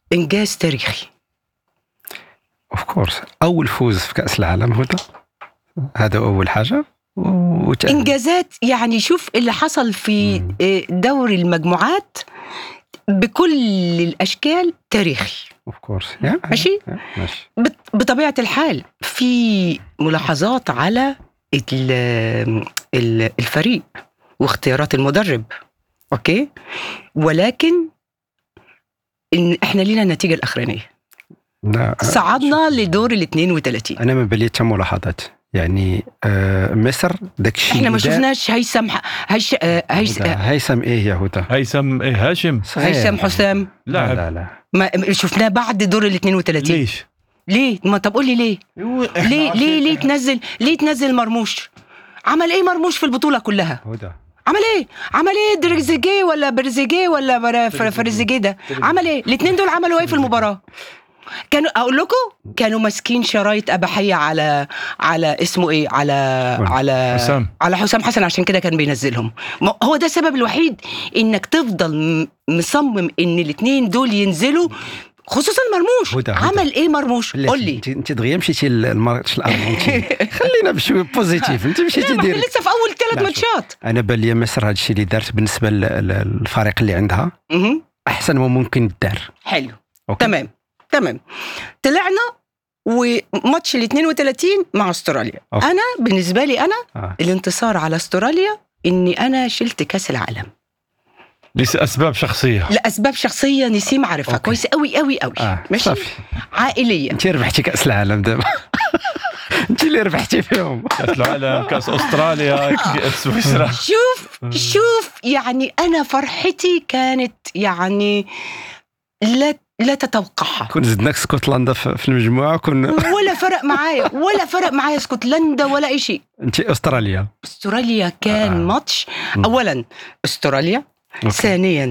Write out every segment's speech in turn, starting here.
انجاز تاريخي اوف كورس اول فوز في كاس العالم هدى هذا اول حاجه وتأهل. انجازات يعني شوف اللي حصل في مم. آه، دوري المجموعات بكل الاشكال تاريخي اوف كورس ماشي ماشي بط- بطبيعه الحال في ملاحظات على ال- ال- الفريق واختيارات المدرب اوكي ولكن إن احنا لينا النتيجه الاخرانيه لا صعدنا لدور ال 32 انا ما بالي حتى ملاحظات يعني آه مصر داك الشيء احنا ما اللي دار- شفناش هيثم ح- هيش آه، هيس هدى، آه، هيثم ايه يا هدى هيثم ايه هاشم صغير. هيثم حسام لا لاعب لا لا ما شفناه بعد دور ال 32 ليش؟ ليه ما طب قول لي ليه ليه ليه ليه تنزل ليه تنزل مرموش عمل ايه مرموش في البطوله كلها هدى عمل ايه عمل ايه دريزيجيه ولا برزيجيه ولا بر- فر- فرزيجيه ده عمل ايه الاثنين دول عملوا ايه في المباراه كانوا اقول لكم كانوا ماسكين شرايط اباحيه على على اسمه ايه على على حسام. على حسام حسن عشان كده كان بينزلهم ما- هو ده السبب الوحيد انك تفضل م- مصمم ان الاثنين دول ينزلوا خصوصا مرموش هدى، هدى. عمل ايه مرموش قول لي انت انت دغيا مشيتي للماتش الارجنتين خلينا بشويه بوزيتيف انت مشيتي لا ما احنا ديريكت لسه في اول ثلاث لا، شوف. ماتشات انا بان لي مصر هذا الشيء اللي دارت بالنسبه لل- للفريق اللي عندها مهم. احسن ما ممكن دار حلو أوكي. تمام تمام طلعنا وماتش ال 32 مع استراليا أوكي. انا بالنسبه لي انا آه. الانتصار على استراليا اني انا شلت كاس العالم لاسباب شخصيه لاسباب شخصيه نسيم عارفها أوكي. كويس قوي قوي قوي اه ماشي صافي عائليه انت ربحتي كاس العالم دابا انت اللي ربحتي فيهم كاس العالم كاس استراليا كأس سويسرا شوف شوف يعني انا فرحتي كانت يعني لا لا تتوقعها كون زدناك اسكتلندا في في المجموعه كون ولا فرق معايا ولا فرق معايا اسكتلندا ولا اي شيء انت استراليا استراليا كان آه. ماتش مم. اولا استراليا أوكي. ثانيا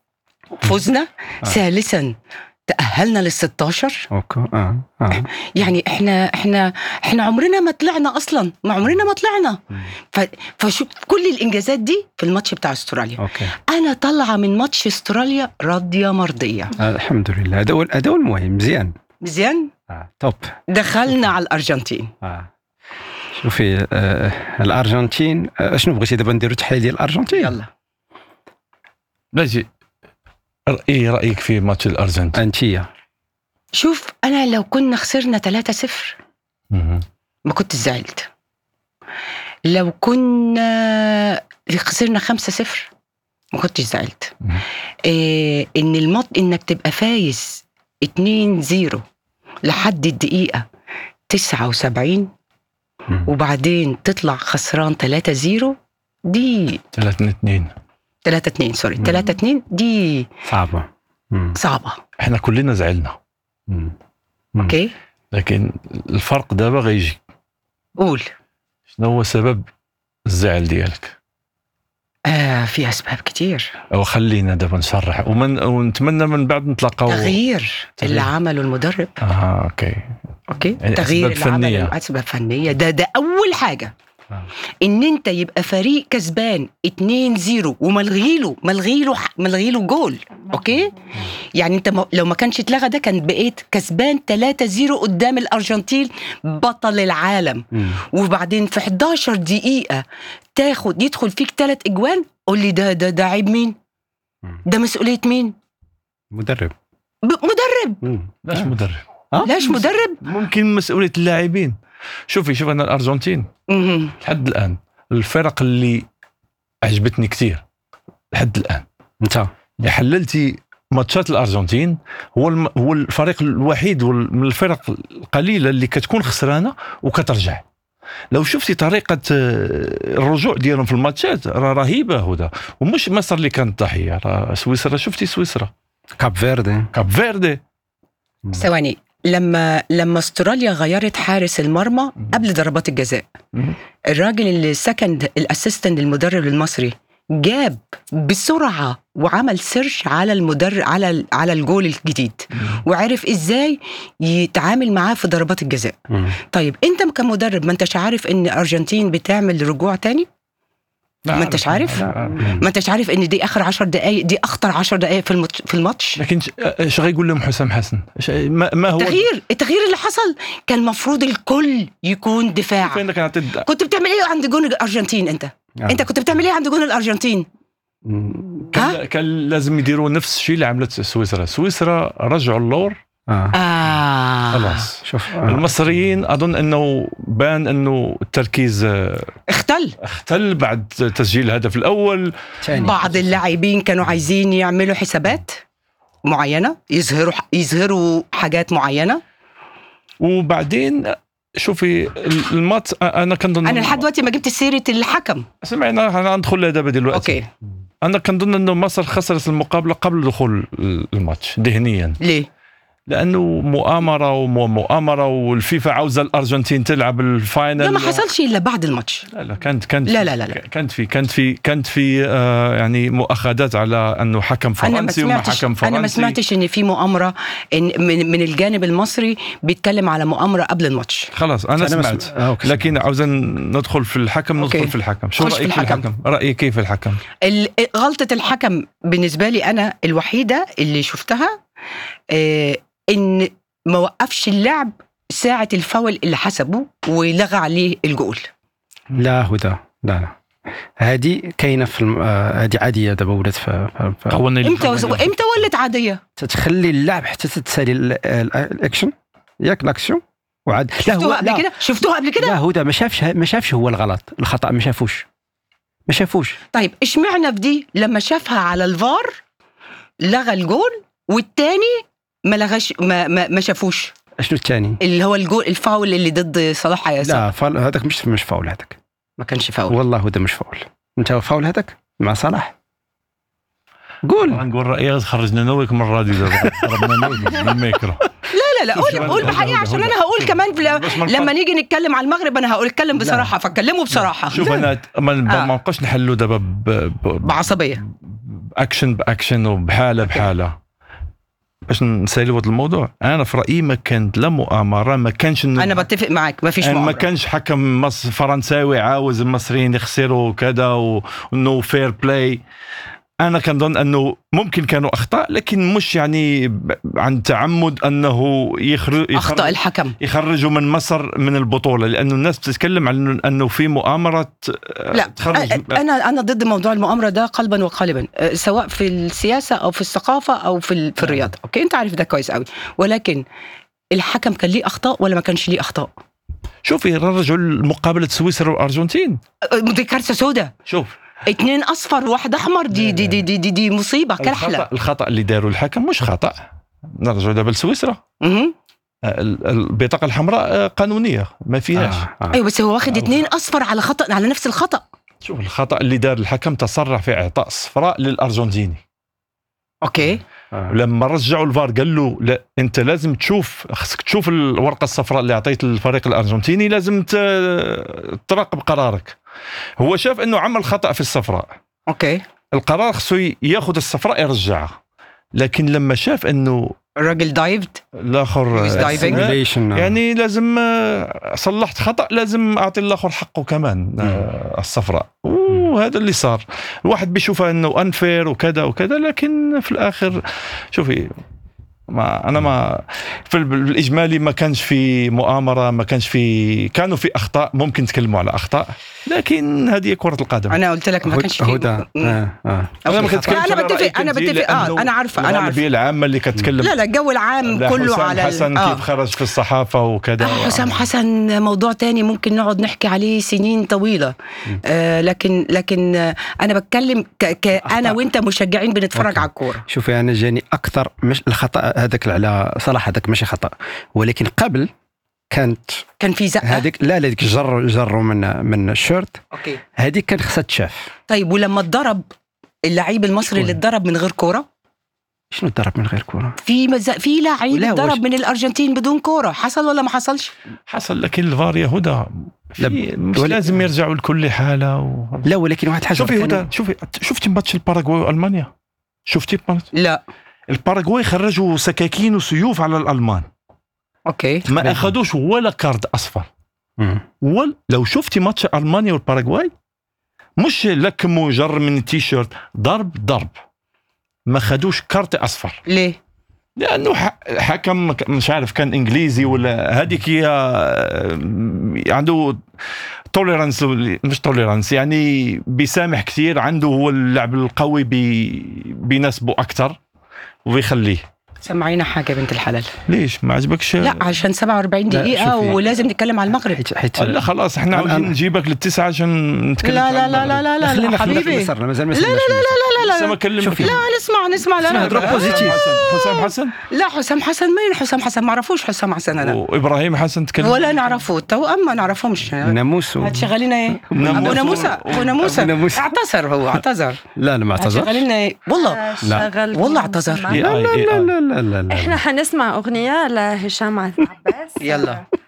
فزنا آه. ثالثا تأهلنا لل 16 اوكي اه اه يعني احنا احنا احنا عمرنا ما طلعنا اصلا ما عمرنا ما طلعنا ف... فشوف كل الانجازات دي في الماتش بتاع استراليا اوكي انا طالعه من ماتش استراليا راضيه مرضيه آه الحمد لله هذا هو هذا هو المهم مزيان مزيان آه توب دخلنا على الارجنتين آه. شوفي آه الارجنتين آه شنو بغيتي دابا نديرو تحليل ديال الارجنتين يلا نجي ايه رايك في ماتش الارجنتين؟ انتيا شوف انا لو كنا خسرنا 3-0 مهم. ما كنت زعلت لو كنا خسرنا 5-0 ما كنتش زعلت مم. إيه ان المط انك تبقى فايز 2-0 لحد الدقيقة 79 مم. وبعدين تطلع خسران 3-0 دي 3 2 3-2 سوري مم. 3-2 دي صعبه مم. صعبة احنا كلنا زعلنا مم. مم. اوكي لكن الفرق دابا غيجي قول شنو هو سبب الزعل ديالك؟ آه في اسباب كتير او خلينا دابا نشرح ومن ونتمنى من بعد نتلاقاو تغيير تغيير. اللي عمله المدرب اه اوكي اوكي يعني تغيير أسباب اللي عمله فنية. اسباب فنيه ده ده اول حاجه آه. ان انت يبقى فريق كسبان 2-0 وملغي له ملغي له ملغي له جول اوكي يعني انت م- لو ما كانش اتلغى ده كان بقيت كسبان 3-0 قدام الارجنتين بطل العالم مم. وبعدين في 11 دقيقه تاخد يدخل فيك ثلاث اجوان قول لي ده ده ده عيب مين مم. ده مسؤوليه مين مدرب ب- مدرب مم. لاش آه. مدرب لاش مدرب ممكن مسؤوليه اللاعبين شوفي شوف انا الارجنتين مهم. لحد الان الفرق اللي عجبتني كثير لحد الان انت اللي حللتي ماتشات الارجنتين هو الم... هو الفريق الوحيد وال- من الفرق القليله اللي كتكون خسرانه وكترجع لو شفتي طريقه آه، الرجوع ديالهم في الماتشات راه رهيبه هدى ومش مصر اللي كانت ضحيه راه سويسرا شفتي سويسرا كاب فيردي كاب فيردي ثواني لما لما استراليا غيرت حارس المرمى مم. قبل ضربات الجزاء مم. الراجل اللي سكند الاسيستنت المدرب المصري جاب بسرعه وعمل سيرش على المدرب على ال- على الجول الجديد وعرف ازاي يتعامل معاه في ضربات الجزاء مم. طيب انت كمدرب ما انتش عارف ان الارجنتين بتعمل رجوع تاني ما انتش عارف لا. ما انتش عارف ان دي اخر 10 دقائق دي اخطر 10 دقائق في الماتش في الماتش لكن ش- ايش غيقول لهم حسام حسن؟ إيش- ما, ما هو التغيير التغيير اللي حصل كان المفروض الكل يكون دفاع فين كان عتد... كنت بتعمل ايه عند جون الارجنتين انت آه. انت كنت بتعمل ايه عند جون الارجنتين مم. ها كان, كان لازم يديروا نفس الشيء اللي عملت سويسرا، سويسرا رجعوا اللور آه. اه خلاص شوف آه. المصريين اظن انه بان انه التركيز آه، اختل اختل بعد تسجيل الهدف الاول تاني. بعض اللاعبين كانوا عايزين يعملوا حسابات معينه يظهروا يظهروا حاجات معينه وبعدين شوفي الماتش انا كنظن انا لحد دلوقتي ما جبت سيره الحكم سمعنا انا ندخل لها دابا دلوقتي اوكي انا كنظن انه مصر خسرت المقابله قبل دخول الماتش ذهنيا ليه لانه مؤامره ومؤامره والفيفا عاوزه الارجنتين تلعب الفاينل ده ما حصلش الا بعد الماتش لا لا كانت كانت لا لا لا لا. كانت في كانت في كانت في آه يعني مؤاخذات على انه حكم انا ما فرنسي وما سمعتش حكم فرنسي انا ما سمعتش ان في مؤامره إن من, من الجانب المصري بيتكلم على مؤامره قبل الماتش خلاص انا أنا ما سمعت سمع- آه، أوكي. لكن عاوزين ندخل في الحكم ندخل أوكي. في الحكم شو خش في رايك في الحكم. الحكم رايك كيف الحكم ال- غلطه الحكم بالنسبه لي انا الوحيده اللي شفتها آه ان ما وقفش اللعب ساعه الفاول اللي حسبه ولغى عليه الجول لا هدى لا لا هذه كاينه في الم... آه، هذه عاديه دابا ولات ف... ف... ف... قوانين امتى امتى ولت عاديه تتخلي اللعب حتى تتسالي ال- ال- الاكشن ياك الاكسيون وعاد لا شفتوها قبل لا كده شفتوها قبل كده لا هدى ما شافش ما شافش هو الغلط الخطا ما شافوش ما شافوش طيب اشمعنى في دي لما شافها على الفار لغى الجول والتاني ما لغاش ما, ما, ما شافوش شنو الثاني اللي هو الجول الفاول اللي ضد صلاح ياسر لا فال... هذاك مش مش فاول هذاك ما كانش فاول والله هدى مش فاول انت فاول هذاك مع صلاح قول نقول رايي خرجنا نويك من الراديو دابا ضربنا نويك من الميكرو لا لا لا شوف قول شباب، قول هدى، بحقيقه هدى، عشان هدى. انا هقول شوف، كمان في بس ما لما نقطع. نيجي نتكلم على المغرب انا هقول اتكلم بصراحه فاتكلموا بصراحه شوف انا ما ما آه. ما نبقاش نحلوا دابا ب- ب- بعصبيه باكشن باكشن وبحاله بحاله باش نسالوا هذا الموضوع انا في رايي ما كانت لا مؤامره ما كانش إنه- انا بتفق معاك ما فيش يعني ما مؤامره كانش حكم مصر فرنساوي عاوز المصريين يخسروا وكذا ونو فير بلاي انا كنظن انه ممكن كانوا اخطاء لكن مش يعني ب- عن تعمد انه يخرج اخطا الحكم يخرجوا من مصر من البطوله لانه الناس بتتكلم عن انه في مؤامره لا تخرج انا انا ضد موضوع المؤامره ده قلبا وقالبا أه، سواء في السياسه او في الثقافه او في ال- في الرياضه اوكي انت عارف ده كويس قوي ولكن الحكم كان ليه اخطاء ولا ما كانش ليه اخطاء شوفي رجعوا مقابله سويسرا والارجنتين أه، دي كارثه سوداء شوف اتنين اصفر وواحد احمر دي دي دي دي, دي, دي مصيبه كحله الخطا الخطا اللي داروا الحكم مش خطا نرجعوا دابا لسويسرا مهم. ال- البطاقه الحمراء آه، قانونيه ما فيهاش آه. آه. ايوه بس هو واخد آه. اتنين اصفر على خطا على نفس الخطا شوف الخطا اللي دار الحكم تسرع في اعطاء الصفراء للارجنتيني اوكي آه. ولما رجعوا الفار قال له لا انت لازم تشوف خصك تشوف الورقه الصفراء اللي اعطيت الفريق الارجنتيني لازم ت- تراقب قرارك هو شاف انه عمل خطا في الصفراء اوكي القرار خصو ياخذ الصفراء يرجعها لكن لما شاف انه الراجل دايفد الاخر He was diving. Simulation، آه. يعني لازم آه، صلحت خطا لازم اعطي الاخر حقه كمان آه، الصفراء وهذا اللي صار الواحد بيشوفها انه انفير وكذا وكذا لكن في الاخر شوفي ما انا ما في ال- بالاجمالي ما كانش في مؤامره ما كانش في كانوا في اخطاء ممكن نتكلموا على اخطاء لكن هذه كره القدم انا قلت لك ما كانش هدى فيه آه. آه. انا ما أوكي. كنتكلمش لا، أنا على بتفق- رأيك أنا أنت، بتفق. آه، لأنه أنا عارفة، أنا عارفة. الغالبية العامه اللي كتكلم لا لا الجو العام لا، كله حسام على ال- حسن آه. كيف خرج في الصحافه وكذا آه، حسام حسن موضوع تاني ممكن نقعد نحكي عليه سنين طويلة آه لكن لكن آه انا بتكلم ك ك انا أخطاء. وانت مشجعين بنتفرج أوكي. على الكوره شوفي انا جاني اكثر مش الخطا هذاك اللي على صلاح هذاك ماشي خطا ولكن قبل كانت كان في زقه هذيك لا لا هذيك جروا جروا من من الشورت اوكي هذيك كان خصها تشاف طيب ولما اتضرب اللعيب المصري اللي اتضرب من غير كوره شنو ضرب من غير كره في مز... في لعيب لا، اتضرب وش- من الارجنتين بدون كوره حصل ولا ما حصلش حصل لكن الفار يا هدى لا، في- مش ول- لازم يرجعوا لكل حاله و... لا ولكن واحد حاجه شوفي كان- هدى شوفي شفتي ماتش الباراغواي والمانيا شفتي ماتش لا الباراغواي خرجوا سكاكين وسيوف على الالمان اوكي ما اخذوش ولا كارد اصفر مم. ولا لو شفتي ماتش المانيا والباراغواي مش لكم وجر من التيشيرت ضرب ضرب ما خدوش كارت اصفر ليه؟ لانه ح- حكم مش عارف كان انجليزي ولا هذيك هي آه، عنده توليرانس مش توليرانس يعني بيسامح كثير عنده هو اللعب القوي بي بيناسبه اكثر وبيخليه سمعينا حاجه بنت الحلال ليش ما عجبكش لا عشان 47 لا، دقيقه شوفي. ولازم نتكلم على المغرب حيت حيت لا خلاص احنا أنا- عاوزين أنا- نجيبك للتسعة عشان نتكلم لا عن لا لا لا المغرب. لا لا, خلينا لا خلينا في حبيبي مصر مازال ما لا لا لا لا لسه لا ما كلمك شوفي. لا نسمع نسمع لا اسمها لا, دروب لا, بوزيتيف. حسام حسن حسن لا حسام حسن مين حسام حسن ما اعرفوش حسام حسن انا وابراهيم حسن تكلم ولا نعرفه توأم ما نعرفهمش ناموس و- هاد شغالين ايه ناموس ابو و- ناموسه ابو ناموسه أبو ناموسة. اعتذر هو اعتذر لا لا ما هاد اعتذر شغالين ايه والله لا. شغل والله اعتذر. مسمى. إيه. لا لا لا لا لا لا احنا حنسمع اغنيه لهشام عباس يلا